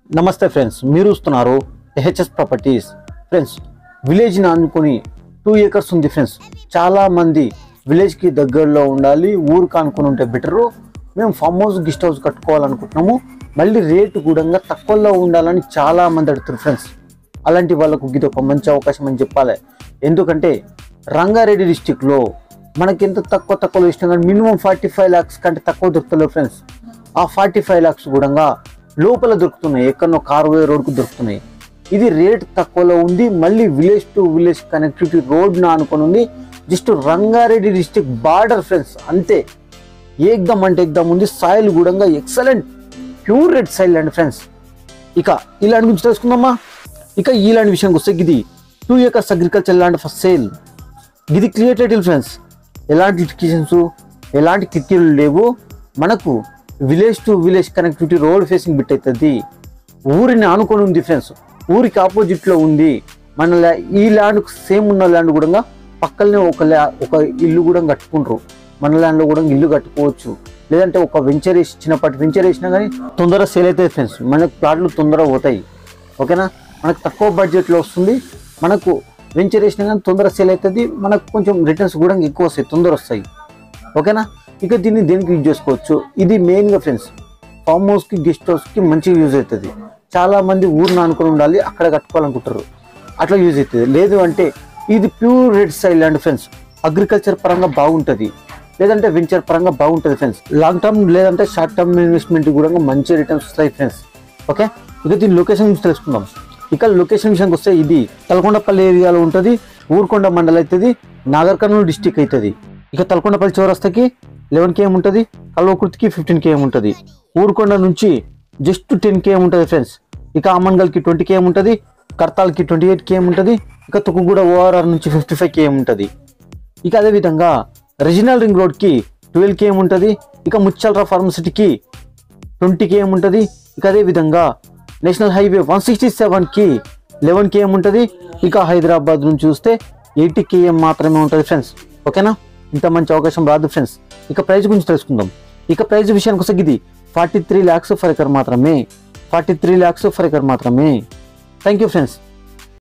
నమస్తే ఫ్రెండ్స్ మీరు చూస్తున్నారు హెచ్ఎస్ ప్రాపర్టీస్ ఫ్రెండ్స్ విలేజ్ని అనుకుని టూ ఏకర్స్ ఉంది ఫ్రెండ్స్ చాలా మంది విలేజ్కి దగ్గరలో ఉండాలి ఊరికి అనుకుని ఉంటే బెటరు మేము ఫామ్ హౌస్ గెస్ట్ హౌస్ కట్టుకోవాలనుకుంటున్నాము మళ్ళీ రేటు కూడా తక్కువలో ఉండాలని చాలా మంది అడుగుతారు ఫ్రెండ్స్ అలాంటి వాళ్ళకు ఇది ఒక మంచి అవకాశం అని చెప్పాలి ఎందుకంటే రంగారెడ్డి డిస్టిక్లో మనకి ఎంత తక్కువ తక్కువలో ఇష్టం కానీ మినిమం ఫార్టీ ఫైవ్ ల్యాక్స్ కంటే తక్కువ దొరుకుతలేవు ఫ్రెండ్స్ ఆ ఫార్టీ ఫైవ్ ల్యాక్స్ కూడా లోపల దొరుకుతున్నాయి ఎక్కడో కార్వే రోడ్కు దొరుకుతున్నాయి ఇది రేట్ తక్కువలో ఉంది మళ్ళీ village to village connectivity road నా అనుకుని ఉంది just Rangareddy district border friends అంతే ఏకదమ్ అంటే ఏకదమ్ ఉంది సాయిల్ కూడా ఎక్సలెంట్ ప్యూర్ రెడ్ సాయిల్ అండి ఫ్రెండ్స్ ఇక ఇలాంటి గురించి తెలుసుకుందామా ఇక ఇలాంటి విషయానికి వస్తే ఇది two acres agriculture land for sale ఇది క్లియర్ టైటిల్ ఫ్రెండ్స్ ఎలాంటి లిటికేషన్స్ ఎలాంటి కిటికీలు లేవు మనకు village to village connectivity road facing bit అవుతుంది ఊరిని ఆనుకొని ఉంది ఫ్రెండ్స్ ఊరికి ఆపోజిట్లో ఉంది మన ల్యా- ఈ ల్యాండ్ సేమ్ ఉన్న ల్యాండ్ కూడా పక్కనే ఒక ల్యా ఒక ఇల్లు కూడా కట్టుకుంటారు మన ల్యాండ్లో కూడా ఇల్లు కట్టుకోవచ్చు లేదంటే ఒక వెంచర్ వేసి చిన్నపాటి వెంచర్ వేసినా కానీ తొందరగా సేల్ అవుతాయి ఫ్రెండ్స్ మనకు ప్లాట్లు తొందరగా పోతాయి ఓకేనా మనకు తక్కువ బడ్జెట్లో వస్తుంది మనకు వెంచర్ వేసినా కానీ తొందరగా సేల్ అవుతుంది మనకు కొంచెం రిటర్న్స్ కూడా ఎక్కువ వస్తాయి తొందర వస్తాయి ఓకేనా ఇక దీన్ని దేనికి యూజ్ చేసుకోవచ్చు ఇది మెయిన్గా ఫ్రెండ్స్ ఫామ్ హౌస్కి గెస్ట్ హౌస్కి మంచిగా యూజ్ అవుతుంది చాలా మంది ఊరిని అనుకుని ఉండాలి అక్కడ కట్టుకోవాలనుకుంటారు అట్లా యూజ్ అవుతుంది లేదు అంటే ఇది pure red side land friends agriculture పరంగా బాగుంటుంది లేదంటే వెంచర్ పరంగా బాగుంటుంది ఫ్రెండ్స్ లాంగ్ టర్మ్ లేదంటే షార్ట్ టర్మ్ ఇన్వెస్ట్మెంట్ కూడా మంచి రిటర్న్స్ వస్తాయి ఫ్రెండ్స్ ఓకే ఇక దీని లొకేషన్ గురించి తెలుసుకుందాం ఇక లొకేషన్ విషయానికి వస్తే ఇది తలకొండపల్లి ఏరియాలో ఉంటుంది ఊరుకొండ మండలం అవుతుంది నాగర్ కర్నూలు డిస్టిక్ అవుతుంది ఇక తలకొండపల్లి చౌరస్తాకి లెవెన్ కేఎం ఉంటుంది కల్వకుర్తికి ఫిఫ్టీన్ కేఎం ఉంటుంది ఊరుకొండ నుంచి జస్ట్ టెన్ కేఎం ఉంటుంది ఫ్రెండ్స్ ఇక అమన్గల్కి ట్వంటీ కేఎం ఉంటుంది కర్తాల్కి ట్వంటీ ఎయిట్ కేఎం ఉంటుంది ఇక తుక్కుగూడ ఓఆర్ఆర్ నుంచి ఫిఫ్టీ ఫైవ్ కేఎం ఉంటుంది ఇక అదేవిధంగా రీజనల్ రింగ్ రోడ్కి ట్వెల్వ్ కేఎం ఉంటుంది ఇక ముచ్చల్రా ఫార్మసిటీకి ట్వంటీ కేఎం ఉంటుంది ఇక అదే విధంగా నేషనల్ హైవే వన్ సిక్స్టీ సెవెన్కి లెవెన్ కేఎం ఉంటుంది ఇక హైదరాబాద్ నుంచి చూస్తే ఎయిటీ కేఎం మాత్రమే ఉంటుంది ఫ్రెండ్స్ ఓకేనా ఇంత మంచి అవకాశం రాదు ఫ్రెండ్స్ ఇక ప్రైస్ గురించి తెలుసుకుందాం ఇక ప్రైస్ విషయానికి వస్తే ఇది forty three lakhs per acre మాత్రమే forty three lakhs per acre మాత్రమే థ్యాంక్ యూ ఫ్రెండ్స్